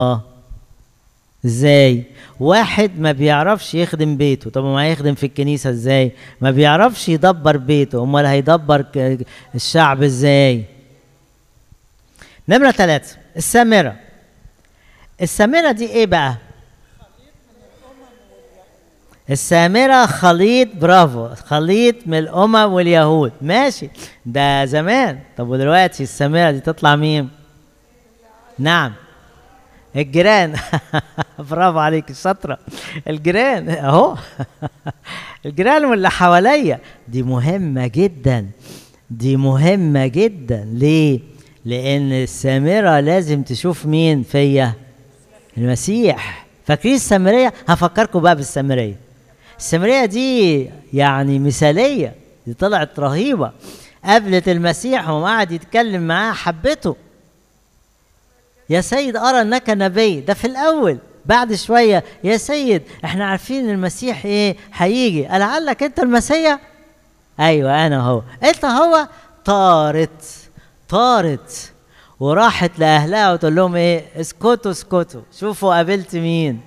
اه ازاي واحد ما بيعرفش يخدم بيته طب ما هيخدم في الكنيسه ازاي ما بيعرفش يدبر بيته امال هيدبر ك- الشعب ازاي نمره ثلاثة السامره السامره دي ايه بقى السامرة خليط برافو خليط من الأمم واليهود ماشي ده زمان طب ودلوقتي السامرة دي تطلع مين؟ نعم الجيران برافو عليك شاطرة الجيران اهو الجيران واللي حواليا دي مهمة جدا دي مهمة جدا ليه؟ لأن السامرة لازم تشوف مين فيا المسيح فاكرين السامرية؟ هفكركم بقى بالسامرية السامرية دي يعني مثالية دي طلعت رهيبة قابلت المسيح وقعد يتكلم معاه حبته يا سيد أرى أنك نبي ده في الأول بعد شوية يا سيد احنا عارفين ان المسيح ايه هيجي لعلك انت المسيح ايوه انا هو انت هو طارت طارت وراحت لاهلها وتقول لهم ايه اسكتوا اسكتوا شوفوا قابلت مين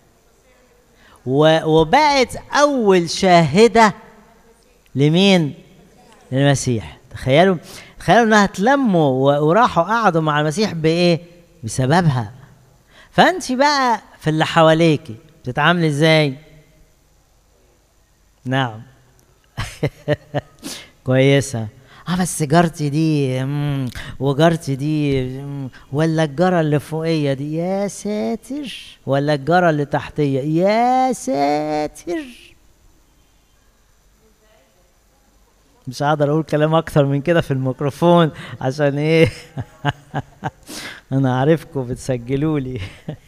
و- وبقت اول شاهده لمين للمسيح تخيلوا تخيلوا انها تلموا و- وراحوا قعدوا مع المسيح بايه بسببها فانت بقى في اللي حواليكي بتتعاملي ازاي نعم كويسه اه بس جارتي دي مم، وجارتي دي مم، ولا الجاره اللي فوقيه دي يا ساتر ولا الجاره اللي تحتيه يا ساتر مش هقدر اقول كلام اكتر من كده في الميكروفون عشان ايه انا عارفكم بتسجلوا لي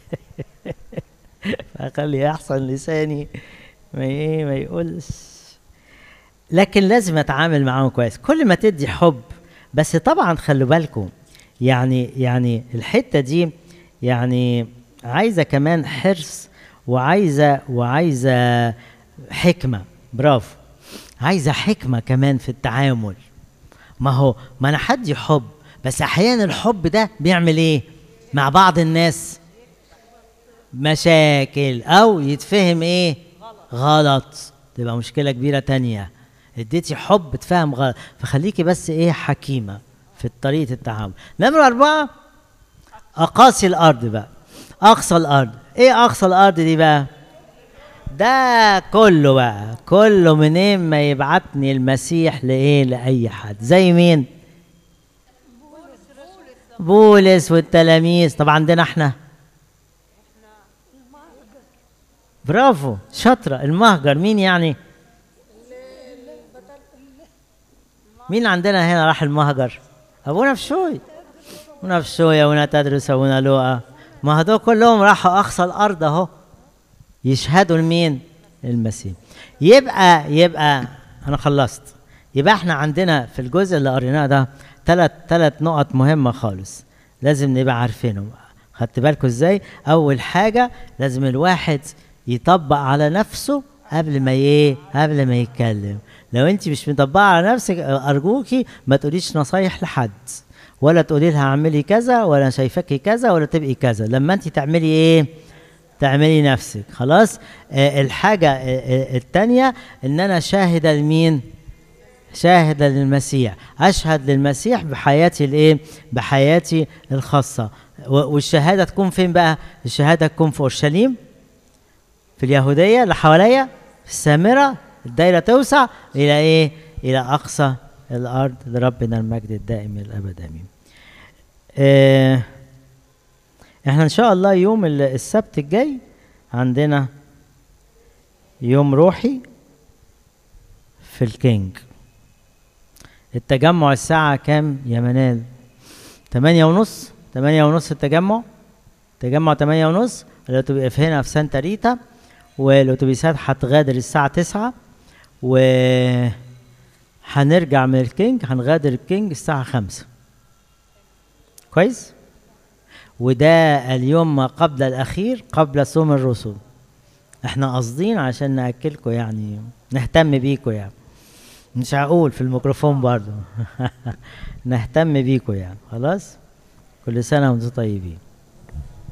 فاخلي احسن لساني ما ايه ما يقولش لكن لازم اتعامل معاهم كويس كل ما تدي حب بس طبعا خلوا بالكم يعني يعني الحته دي يعني عايزه كمان حرص وعايزه وعايزه حكمه برافو عايزه حكمه كمان في التعامل ما هو ما انا حدي حب بس احيانا الحب ده بيعمل ايه مع بعض الناس مشاكل او يتفهم ايه غلط تبقى مشكله كبيره تانية اديتي حب تفهم غلط فخليكي بس ايه حكيمه في طريقه التعامل نمره اربعه اقاصي الارض بقى اقصى الارض ايه اقصى الارض دي بقى ده كله بقى كله منين ما يبعتني المسيح لايه لاي حد زي مين بولس والتلاميذ طب عندنا احنا برافو شاطرة المهجر مين يعني مين عندنا هنا راح المهجر ابونا بشوي ابونا بشوي ابونا تدرس ابونا لوقا ما هدول كلهم راحوا اقصى الارض اهو يشهدوا لمين المسيح يبقى يبقى انا خلصت يبقى احنا عندنا في الجزء اللي قريناه ده ثلاث ثلاث نقط مهمه خالص لازم نبقى عارفينهم خدت بالكم ازاي اول حاجه لازم الواحد يطبق على نفسه قبل ما ايه قبل ما يتكلم لو انت مش مطبقه على نفسك ارجوكي ما تقوليش نصايح لحد ولا تقولي لها اعملي كذا ولا شايفاكي كذا ولا تبقي كذا لما انت تعملي ايه تعملي نفسك خلاص آه الحاجه آه آه التانيه ان انا شاهده لمين شاهدة للمسيح أشهد للمسيح بحياتي الإيه؟ بحياتي الخاصة و- والشهادة تكون فين بقى؟ الشهادة تكون في أورشليم في اليهودية اللي حواليا في السامرة الدايرة توسع إلى إيه؟ إلى أقصى الأرض لربنا المجد الدائم الأبد آمين. آه إحنا إن شاء الله يوم ال- السبت الجاي عندنا يوم روحي في الكينج التجمع الساعة كام يا منال؟ تمانية ونص تمانية ونص التجمع تجمع تمانية ونص الأتوبيس هنا في سانتا ريتا والأتوبيسات هتغادر الساعة تسعة و هنرجع من الكينج هنغادر الكينج الساعة خمسة كويس؟ وده اليوم ما قبل الأخير قبل صوم الرسل احنا قاصدين عشان نأكلكم يعني نهتم بيكم يعني مش هقول في الميكروفون برضو نهتم بيكم يعني خلاص كل سنة وانتم طيبين